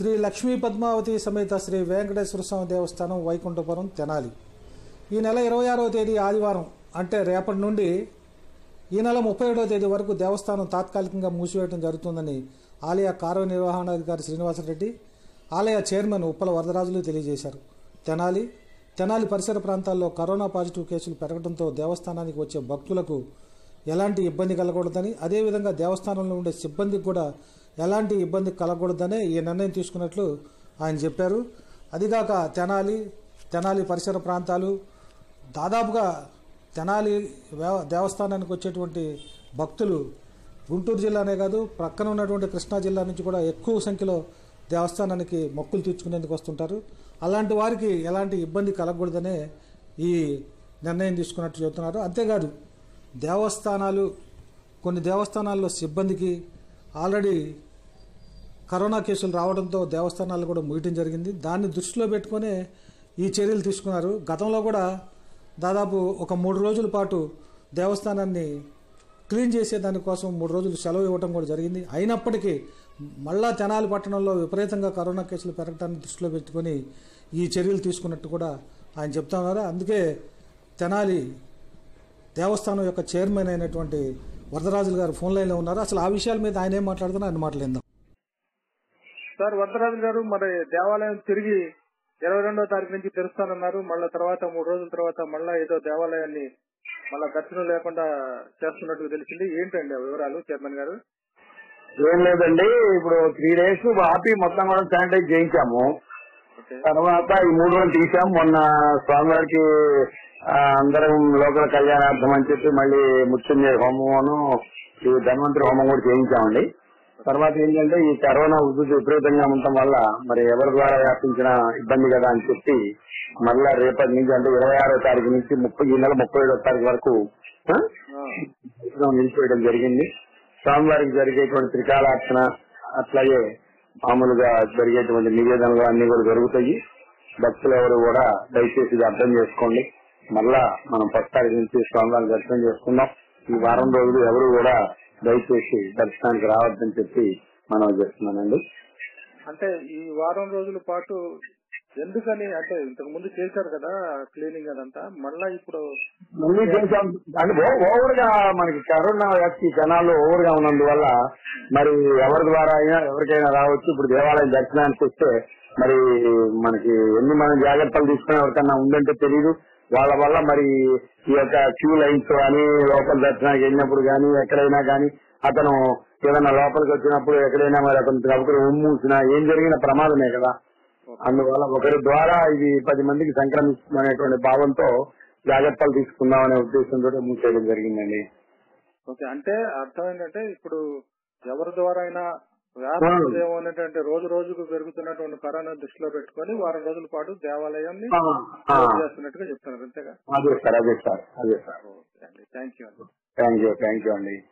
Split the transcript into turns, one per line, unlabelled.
శ్రీ లక్ష్మీ పద్మావతి సమేత శ్రీ వెంకటేశ్వర స్వామి దేవస్థానం వైకుంఠపురం తెనాలి ఈ నెల ఇరవై ఆరవ తేదీ ఆదివారం అంటే రేపటి నుండి ఈ నెల ముప్పై ఏడవ తేదీ వరకు దేవస్థానం తాత్కాలికంగా మూసివేయడం జరుగుతుందని ఆలయ కార్యనిర్వహణాధికారి శ్రీనివాసరెడ్డి ఆలయ చైర్మన్ ఉప్పల వరదరాజులు తెలియజేశారు తెనాలి తెనాలి పరిసర ప్రాంతాల్లో కరోనా పాజిటివ్ కేసులు పెరగడంతో దేవస్థానానికి వచ్చే భక్తులకు ఎలాంటి ఇబ్బంది కలగకూడదని అదేవిధంగా దేవస్థానంలో ఉండే సిబ్బందికి కూడా ఎలాంటి ఇబ్బంది కలగకూడదనే ఈ నిర్ణయం తీసుకున్నట్లు ఆయన చెప్పారు అదిగాక తెనాలి తెనాలి పరిసర ప్రాంతాలు దాదాపుగా తెనాలి వేవ- దేవస్థానానికి వచ్చేటువంటి భక్తులు గుంటూరు జిల్లానే కాదు ప్రక్కన ఉన్నటువంటి కృష్ణా జిల్లా నుంచి కూడా ఎక్కువ సంఖ్యలో దేవస్థానానికి మొక్కులు తీర్చుకునేందుకు వస్తుంటారు అలాంటి వారికి ఎలాంటి ఇబ్బంది కలగకూడదనే ఈ నిర్ణయం తీసుకున్నట్టు చెబుతున్నారు అంతేకాదు దేవస్థానాలు కొన్ని దేవస్థానాల్లో సిబ్బందికి ఆల్రెడీ కరోనా కేసులు రావడంతో దేవస్థానాలు కూడా ముగియటం జరిగింది దాన్ని దృష్టిలో పెట్టుకునే ఈ చర్యలు తీసుకున్నారు గతంలో కూడా దాదాపు ఒక మూడు రోజుల పాటు దేవస్థానాన్ని క్లీన్ చేసే దానికోసం మూడు రోజులు సెలవు ఇవ్వడం కూడా జరిగింది అయినప్పటికీ మళ్ళా తెనాలి పట్టణంలో విపరీతంగా కరోనా కేసులు పెరగటాన్ని దృష్టిలో పెట్టుకొని ఈ చర్యలు తీసుకున్నట్టు కూడా ఆయన చెప్తున్నారు అందుకే తెనాలి దేవస్థానం యొక్క చైర్మన్ అయినటువంటి వరదరాజులు గారు ఫోన్ లైన్లో ఉన్నారు అసలు ఆ విషయాల మీద ఆయన ఏం మాట్లాడుతున్నా ఆయన మాట్లాడిందాం
సార్ వరదరాజు గారు మరి దేవాలయం తిరిగి ఇరవై రెండో తారీఖు నుంచి తెరుస్తానన్నారు మళ్ళా తర్వాత మూడు రోజుల తర్వాత మళ్ళా ఏదో దేవాలయాన్ని మళ్ళా దర్శనం లేకుండా చేస్తున్నట్టు తెలిసింది ఏంటండి ఆ వివరాలు చైర్మన్ గారు
ఏం లేదండి ఇప్పుడు త్రీ డేస్ ఆపి మొత్తం కూడా శానిటైజ్ చేయించాము
ఓకే
తర్వాత ఈ మూడు రోజులు తీసాం మొన్న స్వామివారికి ఆ, అందరం లోకల్ కళ్యాణార్థం అని చెప్పి మళ్ళీ మృత్యుంజయ హోమమును ఈ ధన్వంతరి హోమం కూడా చేయించామండి తర్వాత ఏంటంటే ఈ కరోనా ఉధృతి విపరీతంగా ఉండటం వల్ల మరి ఎవరి ద్వారా వ్యాపించిన ఇబ్బంది కదా అని చెప్పి మళ్ళా రేపటి నుంచి అంటే ఇరవై ఆరో తారీఖు నుంచి ముప్పై ఈ నెల ముప్పై ఏడో తారీఖు వరకు ఆ,
ఆ,
దర్శనం నిలిచివేయడం జరిగింది స్వామివారికి జరిగేటువంటి త్రికాలార్చన అట్లాగే మామూలుగా జరిగేటువంటి నివేదనలు అన్ని కూడా జరుగుతాయి భక్తులు ఎవరు కూడా దయచేసి ఇది అర్థం చేసుకోండి మళ్ళా మనం ఫస్ట్ తారీఖు నుంచి స్వామివారి దర్శనం చేసుకుందాం ఈ వారం రోజులు ఎవరు కూడా దయచేసి దర్శనానికి రావద్దని చెప్పి మనం చేస్తున్నానండి
అంటే ఈ వారం రోజుల పాటు ఎందుకని అంటే ఇంతకు ముందు చేశారు కదా క్లీనింగ్ అదంతా మళ్ళా ఇప్పుడు
మళ్ళీ చేసాం అంటే ఓ- ఓవర్ గా మనకి కరోనా వ్యాప్తి జనాలు ఓవర్ గా ఉన్నందువల్ల మరి ఎవరి ద్వారా అయినా ఎవరికైనా రావచ్చు ఇప్పుడు దేవాలయం దర్శనానికి వస్తే మరి మనకి ఎన్ని మనం జాగ్రత్తలు తీసుకుని ఎవరికన్నా ఉందంటే తెలియదు వాళ్ళ వల్ల మరి ఈ యొక్క క్యూ లైన్స్ కానీ లోపల దర్శనానికి వెళ్ళినప్పుడు కానీ ఎక్కడైనా కానీ అతను ఏదైనా లోపలికి వచ్చినప్పుడు ఎక్కడైనా మరి అతను ఒకరు ఉమ్మూసినా ఏం జరిగిన ప్రమాదమే కదా అందువల్ల ఒకరి ద్వారా ఇది పది మందికి సంక్రమిస్తుందనేటువంటి భావంతో జాగ్రత్తలు తీసుకుందాం అనే ఉద్దేశంతో మూసేయడం జరిగిందండి
ఓకే అంటే అర్థం ఏంటంటే ఇప్పుడు ఎవరి ద్వారా అయినా వ్యాపించేమో అనేటువంటి రోజు రోజుకు పెరుగుతున్నటువంటి కరోనా దృష్టిలో పెట్టుకొని వారం రోజుల పాటు దేవాలయాన్ని
ఆ, ఆ,
క్లోజ్ చేస్తున్నట్టుగా చెప్తున్నారు అంతేగా
అదే సార్ అదే సార్ అదే సార్
ఓకే అండి థ్యాంక్ యూ అండి
థ్యాంక్ యూ థ్యాంక్ యూ అండి